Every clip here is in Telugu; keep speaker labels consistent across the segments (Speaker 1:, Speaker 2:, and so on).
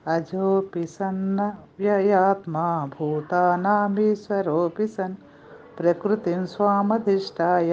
Speaker 1: అజోపి సన్న వ్యయాత్మా భూతానామీశ్వరోపి సన్ ప్రకృతిం స్వామధిష్టాయ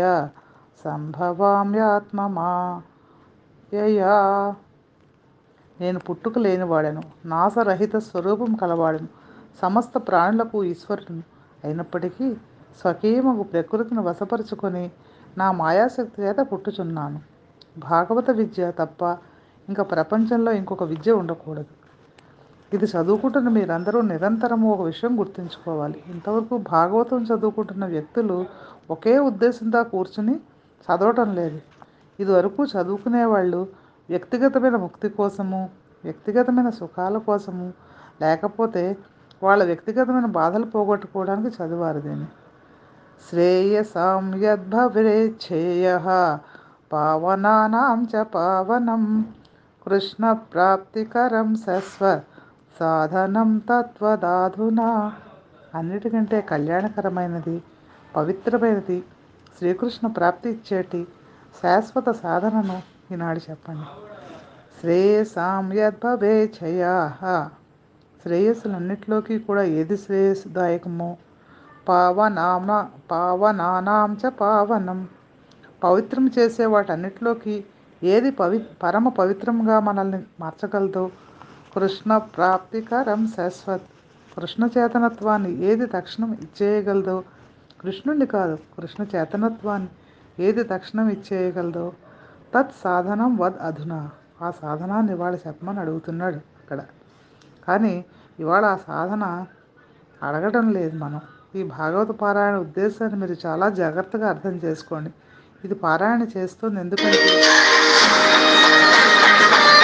Speaker 1: సంభవామ్యాత్మమాయయా నేను పుట్టుక లేనివాడను నాశరహిత స్వరూపం కలవాడను సమస్త ప్రాణులకు ఈశ్వరుడును అయినప్పటికీ స్వకీయమగు ప్రకృతిని వశపరుచుకొని నా మాయాశక్తి చేత పుట్టుచున్నాను భాగవత విద్య తప్ప ఇంకా ప్రపంచంలో ఇంకొక విద్య ఉండకూడదు ఇది చదువుకుంటున్న మీరందరూ నిరంతరము ఒక విషయం గుర్తుంచుకోవాలి ఇంతవరకు భాగవతం చదువుకుంటున్న వ్యక్తులు ఒకే ఉద్దేశంతో కూర్చుని చదవటం లేదు ఇదివరకు చదువుకునే వాళ్ళు వ్యక్తిగతమైన ముక్తి కోసము వ్యక్తిగతమైన సుఖాల కోసము లేకపోతే వాళ్ళ వ్యక్తిగతమైన బాధలు పోగొట్టుకోవడానికి చదివారు దీన్ని శ్రేయసాం యద్భవేచ్ఛేయ పావనానాం చ పావనం కృష్ణ ప్రాప్తికరం సస్వ సాధనం తత్వదాధునా అన్నిటికంటే కళ్యాణకరమైనది పవిత్రమైనది శ్రీకృష్ణ ప్రాప్తి ఇచ్చేటి శాశ్వత సాధనను ఈనాడు చెప్పండి శ్రేయసాం యద్భవేచ్ఛయా శ్రేయస్సులన్నిటిలోకి కూడా ఏది శ్రేయస్దాయకమో పావనామ పావనానాం చ పావనం పవిత్రం చేసే వాటన్నిటిలోకి ఏది పవి పరమ పవిత్రంగా మనల్ని మార్చగలదో కృష్ణ ప్రాప్తికరం శాశ్వత్ కృష్ణ చేతనత్వాన్ని ఏది తక్షణం ఇచ్చేయగలదో కృష్ణుని కాదు కృష్ణ చేతనత్వాన్ని ఏది తక్షణం ఇచ్చేయగలదో తత్ సాధనం వద్ అధునా ఆ సాధనాన్ని ఇవాళ చెప్పమని అడుగుతున్నాడు ఇక్కడ కానీ ఇవాళ ఆ సాధన అడగడం లేదు మనం ఈ భాగవత పారాయణ ఉద్దేశాన్ని మీరు చాలా జాగ్రత్తగా అర్థం చేసుకోండి ఇది పారాయణ చేస్తుంది ఎందుకంటే